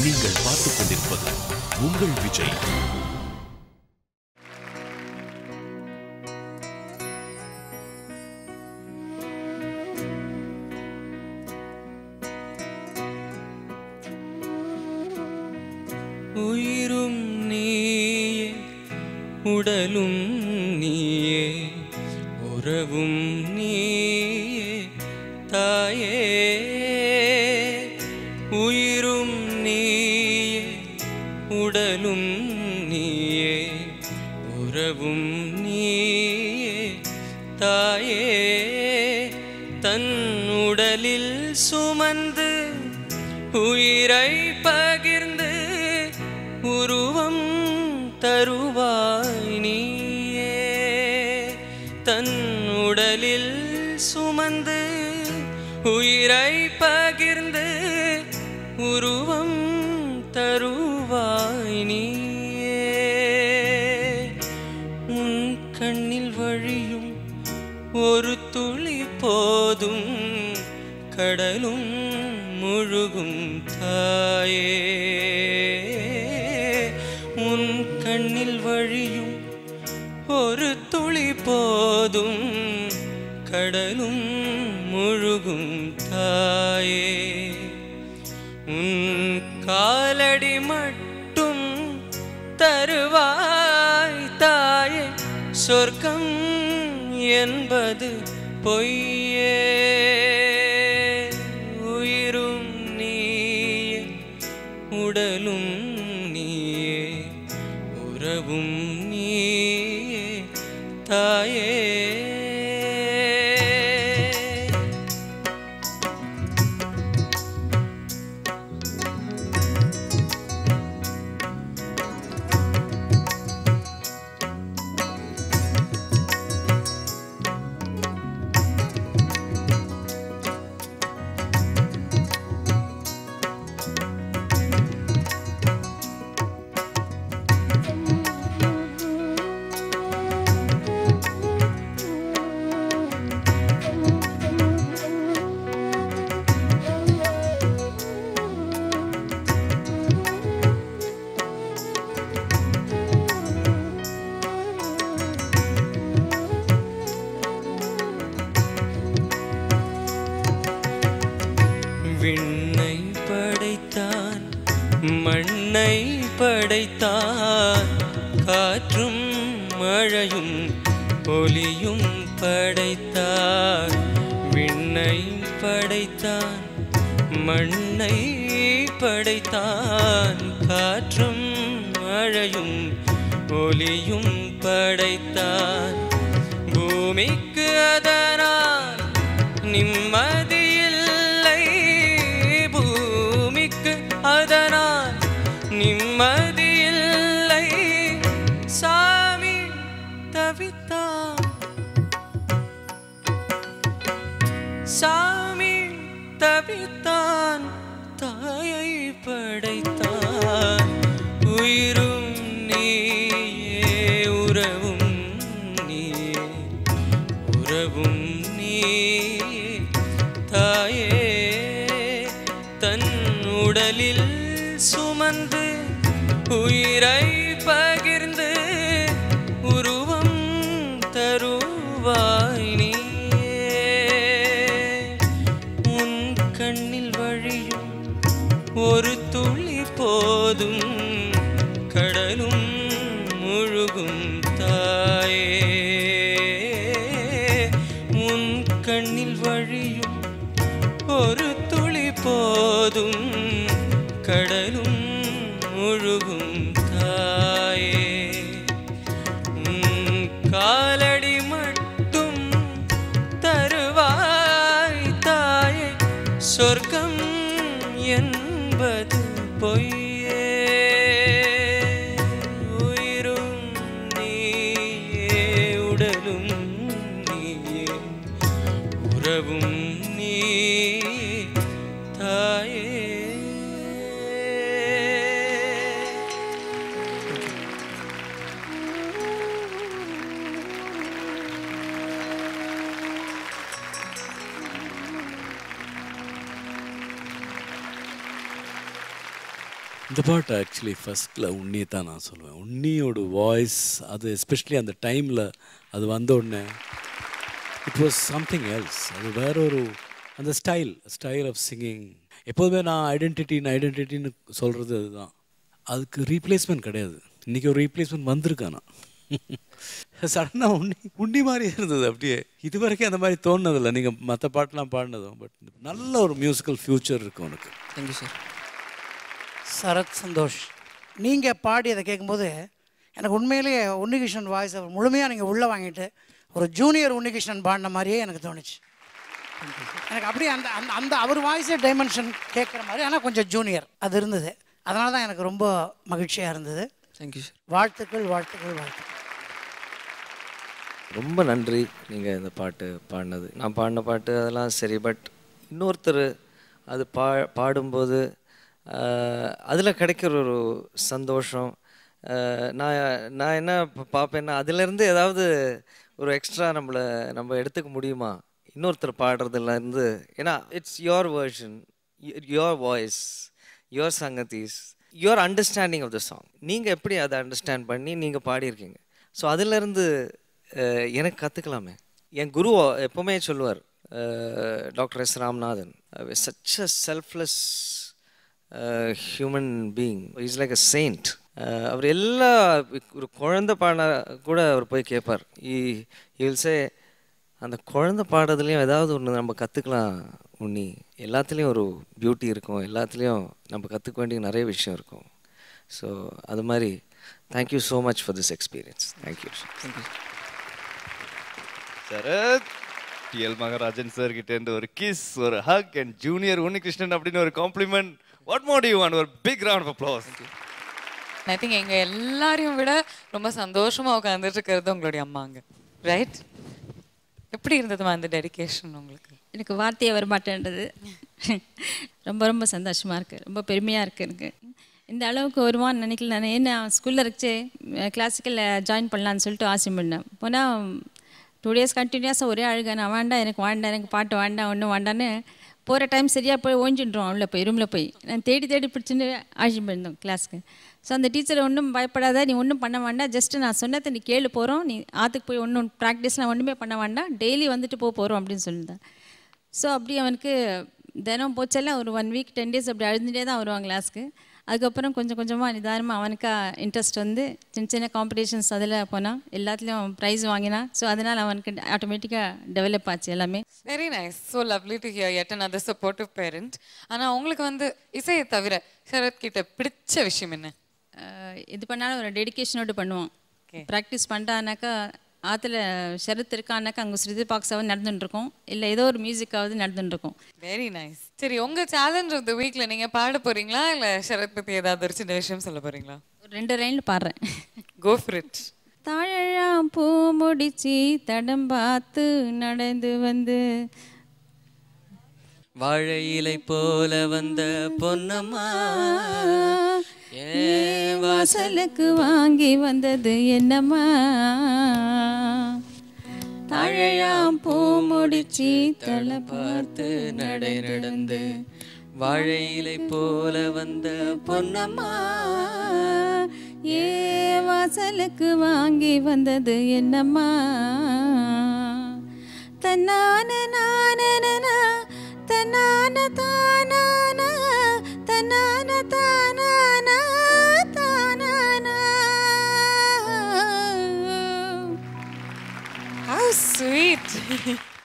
நீங்கள் பார்த்துக் கொண்டிருப்பது உங்கள் விஜய் உயிரும் நீயே உடலும் நீயே உறவும் நீயே தாயே உயிரும் நீயே உடலும் நீயே உறவும் நீயே தாயே தன் உடலில் சுமந்து உயிரை பகிர்ந்து உருவம் தருவாய் நீயே தன் உடலில் சுமந்து உயிரை பகிர்ந்து உருவம் தருவாய் நீயே உன் கண்ணில் வழியும் ஒரு துளி போதும் கடலும் முழுகும் தாயே உன் கண்ணில் வழியும் ஒரு துளி போதும் கடலும் முழுகும் தாயே உன் காலடி மட்டும் தருவாய் தாயே சொர்க்கம் என்பது பொய்யே உயிரும் நீயே உடலும் நீயே உறவும் நீயே தாயே விண்ணை படைத்தான் மண்ணை படைத்தான் காற்றும் மழையும் ஒலியும் படைத்தான் விண்ணை படைத்தான் மண்ணை படைத்தான் காற்றும் மழையும் ஒலியும் படைத்தான் பூமிக்கு அதனால் நிம்மதியில்லை பூமிக்கு அதனால் நிம்மதியில்லை சாமி தவித்தான் சாமி தவித்தான் தாயை படைத்தான் உயிரும் நீயே உறவும் நீயே உறவும் நீயே தாயே தன் உடலில் சுமந்து உயிரை பகிர்ந்து உருவம் தருவாய் நீயே உன் கண்ணில் வழியும் ஒரு துளி போதும் கடலும் முழுகும் தாயே உன் கண்ணில் வழியும் ஒரு துளி போதும் கடலும் முழுகும் தாயே உன் காலடி மட்டும் தருவாய் தாயே சொர்க்கம் என்பது பொய்யே உயிரும் நீயே உடலும் நீயே உறவும் நீயே தாயே இந்த பாட்டு ஆக்சுவலி ஃபஸ்ட்டில் உன்னி தான் நான் சொல்லுவேன் உன்னியோட வாய்ஸ் அது எஸ்பெஷலி அந்த டைமில் அது வந்த உடனே இட் வாஸ் சம்திங் எல்ஸ் அது வேற ஒரு அந்த ஸ்டைல் ஸ்டைல் ஆஃப் சிங்கிங் எப்போதுமே நான் ஐடென்டிட்டின்னு ஐடென்டிட்டின்னு சொல்கிறது அதுதான் அதுக்கு ரீப்ளேஸ்மெண்ட் கிடையாது இன்றைக்கி ஒரு ரீப்ளேஸ்மெண்ட் வந்திருக்கானா சடனாக உண்ணி உண்ணி மாதிரி இருந்தது அப்படியே இது வரைக்கும் அந்த மாதிரி தோணுனதில்லை நீங்கள் மற்ற பாட்டெலாம் பாடினதும் பட் நல்ல ஒரு மியூசிக்கல் ஃப்யூச்சர் இருக்கும் உனக்கு தேங்க்யூ சார் சரத் சந்தோஷ் நீங்கள் பாடி அதை கேட்கும்போது எனக்கு உண்மையிலேயே உன்னிகிருஷ்ணன் வாய்ஸ் முழுமையாக நீங்கள் உள்ளே வாங்கிட்டு ஒரு ஜூனியர் உன்னிகிருஷ்ணன் பாடின மாதிரியே எனக்கு தோணுச்சு எனக்கு அப்படியே அந்த அந்த அந்த அவர் வாய்ஸே டைமென்ஷன் கேட்குற மாதிரி ஆனால் கொஞ்சம் ஜூனியர் அது இருந்தது அதனால தான் எனக்கு ரொம்ப மகிழ்ச்சியாக இருந்தது தேங்க்யூ சார் வாழ்த்துக்கள் வாழ்த்துக்கள் வாழ்த்துக்கள் ரொம்ப நன்றி நீங்கள் இந்த பாட்டு பாடினது நான் பாடின பாட்டு அதெல்லாம் சரி பட் இன்னொருத்தர் அது பா பாடும்போது அதில் கிடைக்கிற ஒரு சந்தோஷம் ஆஹ் நான் நான் என்ன ப- பார்ப்பேன்னா அதுலேருந்து ஏதாவது ஒரு எக்ஸ்ட்ரா நம்மளை நம்ம எடுத்துக்க முடியுமா இன்னொருத்தர் பாடுறதுலேருந்து ஏன்னா it's your version your voice your sangatis your understanding of the song நீங்கள் எப்படி அதை அண்டர்ஸ்டாண்ட் பண்ணி நீங்கள் பாடியிருக்கீங்க ஸோ அதுலேருந்து எனக்கு கற்றுக்கலாமே என் குரு எப்போவுமே சொல்லுவார் doctor S Ramnathan such a selfless human being is like a saint அவர் எல்லா ஒரு குழந்தை பாடினா கூட அவர் போய் கேட்பார் ஈ வில் சே அந்த குழந்தை பாடுறதுலேயும் ஏதாவது ஒன்று நம்ம கற்றுக்கலாம் உன்னி எல்லாத்துலேயும் ஒரு பியூட்டி இருக்கும் எல்லாத்துலேயும் நம்ம கற்றுக்க வேண்டிய நிறைய விஷயம் இருக்கும் ஸோ அது மாதிரி thank you so much for this experience thank you thank you Sharath TL Maharajan sir கிட்ட இருந்து ஒரு கிஸ் ஒரு ஹக் அண்ட் ஜூனியர் உன்னிகிருஷ்ணன் அப்படின்னு ஒரு compliment what more you want ஒரு big round of applause I think எங்க எல்லாரையும் விட ரொம்ப சந்தோஷமா உட்காந்துட்டு இருக்கிறது உங்களுடைய அம்மாங்க ரைட் எப்படி இருந்ததுமா அந்த டெடிகேஷன் உங்களுக்கு எனக்கு வார்த்தையே வரமாட்டேன்றது ரொம்ப ரொம்ப சந்தோஷமாக இருக்குது ரொம்ப பெருமையாக இருக்குது எனக்கு இந்த அளவுக்கு வருவான்னு நினைக்கல நான் என்ன ஸ்கூலில் இருந்துச்சு கிளாசிக்கலில் ஜாயின் பண்ணலான்னு சொல்லிட்டு ஆசை பண்ணேன் போனால் டூ டேஸ் கண்டினியூஸாக ஒரே அழுக நான் வேண்டாம் எனக்கு வேண்டாம் எனக்கு பாட்டு வேண்டாம் ஒன்றும் வேண்டான்னு போகிற டைம் சரியாக போய் ஓஞ்சின்றோம் உள்ளே போய் ரூமில் போய் நான் தேடி தேடி பிடிச்சின்னு ஆழ்ச்சி போயிருந்தோம் கிளாஸ்க்கு ஸோ அந்த டீச்சர் ஒன்றும் பயப்படாத நீ ஒன்றும் பண்ண வேண்டாம் ஜஸ்ட்டு நான் சொன்னதை நீ கேளு போகிறோம் நீ ஆற்றுக்கு போய் ஒன்றும் ப்ராக்டிஸ்லாம் ஒன்றுமே பண்ண வேண்டாம் டெய்லி வந்துட்டு போக போகிறோம் அப்படின்னு சொல்லியிருந்தேன் ஸோ அப்படி அவனுக்கு தினம் போச்செல்லாம் ஒரு ஒன் வீக் டென் டேஸ் அப்படி அழுதுகிட்டே தான் வருவான் கிளாஸ்க்கு அதுக்கப்புறம் கொஞ்சம் கொஞ்சமாக நிதானமாக அவனுக்கா இன்ட்ரெஸ்ட் வந்து சின்ன சின்ன காம்படிஷன்ஸ் அதில் போனான் எல்லாத்துலேயும் ப்ரைஸ் வாங்கினான் ஸோ அதனால் அவனுக்கு ஆட்டோமேட்டிக்காக டெவலப் ஆச்சு எல்லாமே very nice so lovely to hear at another supportive parent ஆனால் உங்களுக்கு வந்து இசையை தவிர சரத் கிட்ட பிடிச்ச விஷயம் என்ன அஹ் இது பண்ணாலும் ஒரு டெடிகேஷனோடு பண்ணுவான் ப்ராக்டிஸ் பண்ணிட்டானாக்கா ஆற்றுல ஷரத் இருக்கானாக்கா அங்கே ஸ்ருதி பாக்ஸாவது நடந்துட்டுருக்கோம் இல்லை ஏதோ ஒரு மியூசிக்காவது நடந்துட்டுருக்கோம் வெரி நைஸ் சரி உங்க சேலஞ்ச் ஆஃப் த வீக்ல நீங்க பாட போறீங்களா இல்ல சரத் பத்தி ஏதாவது ஒரு சின்ன விஷயம் சொல்ல போறீங்களா ஒரு ரெண்டு லைனில் பாடுறேன் கோ ஃபார் இட் தாழாம் பூ முடிச்சு தடம் பார்த்து நடந்து வந்து வாழை இலை போல வந்த பொன்னம்மா ஏன் வாசலுக்கு வாங்கி வந்தது என்னம்மா தாழையாம் பூ முடிச்சு தலை பார்த்து நடை நடந்து வாழை இலை போல வந்த பொன்னம்மா ஏ வாசலுக்கு வாங்கி வந்தது என்னம்மா தன்னான நானனா தன்னான தானானா தன்னான தானானா தானானா How sweet